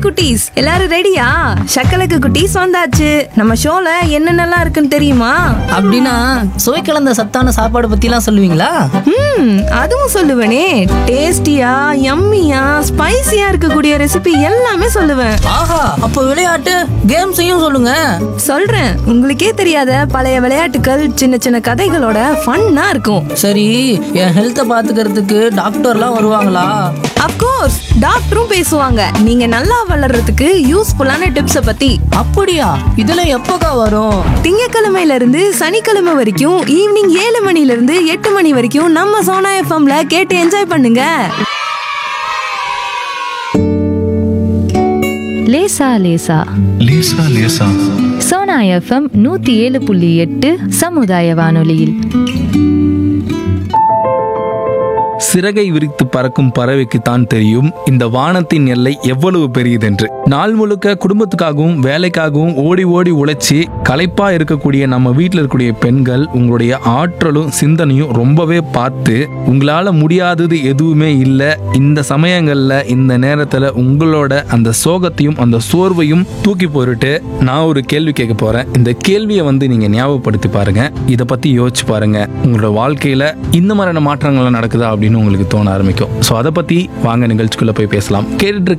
குட்டீஸ் எல்லாரும் ரெடியா சக்கலக்கு குட்டீஸ் வந்தாச்சு நம்ம ஷோல என்னென்னலாம் இருக்குன்னு தெரியுமா அப்படின்னா சுவை கலந்த சத்தான சாப்பாடு பத்திலாம் சொல்லுவீங்களா ம் அதுவும் சொல்லுவேனே டேஸ்டியா யம்மியா ஸ்பைசியா இருக்கக்கூடிய ரெசிபி எல்லாமே சொல்லுவேன் ஆஹா அப்போ விளையாட்டு கேம்ஸையும் சொல்லுங்க சொல்றேன் உங்களுக்கே தெரியாத பழைய விளையாட்டுகள் சின்ன சின்ன கதைகளோட ஃபன்னா இருக்கும் சரி என் ஹெல்த்தை பாத்துக்கிறதுக்கு டாக்டர்லாம் வருவாங்களா அப்கோர்ஸ் டாக்டரும் பேசுவாங்க நீங்க நல்லா வளர்றதுக்கு யூஸ்ஃபுல்லான டிப்ஸை பத்தி அப்படியா இதெல்லாம் எப்போக்கா வரும் திங்கக்கிழமையில இருந்து சனிக்கிழமை வரைக்கும் ஈவினிங் ஏழு மணில இருந்து எட்டு மணி வரைக்கும் நம்ம சோனா எஃப்எம்ல கேட்டு என்ஜாய் பண்ணுங்க லேசா லேசா லேசா லேசா சோனா எஃப்எம் நூத்தி ஏழு புள்ளி எட்டு சமுதாய வானொலியில் சிறகை விரித்து பறக்கும் பறவைக்கு தான் தெரியும் இந்த வானத்தின் எல்லை எவ்வளவு பெரியதென்று நாள் முழுக்க குடும்பத்துக்காகவும் வேலைக்காகவும் ஓடி ஓடி உழைச்சி களைப்பா இருக்கக்கூடிய நம்ம வீட்டில் இருக்கக்கூடிய பெண்கள் உங்களுடைய ஆற்றலும் சிந்தனையும் ரொம்பவே பார்த்து உங்களால முடியாதது எதுவுமே இல்லை இந்த சமயங்கள்ல இந்த நேரத்துல உங்களோட அந்த சோகத்தையும் அந்த சோர்வையும் தூக்கி போட்டுட்டு நான் ஒரு கேள்வி கேட்க போறேன் இந்த கேள்வியை வந்து நீங்க ஞாபகப்படுத்தி பாருங்க இதை பத்தி யோசிச்சு பாருங்க உங்களோட வாழ்க்கையில இந்த மாதிரியான மாற்றங்கள்லாம் நடக்குதா அப்படின்னு உங்களுக்கு தோண ஆரம்பிக்கும் ஸோ அதை பத்தி வாங்க நிகழ்ச்சிக்குள்ள போய் பேசலாம் கேட்டுட்டு இருக்க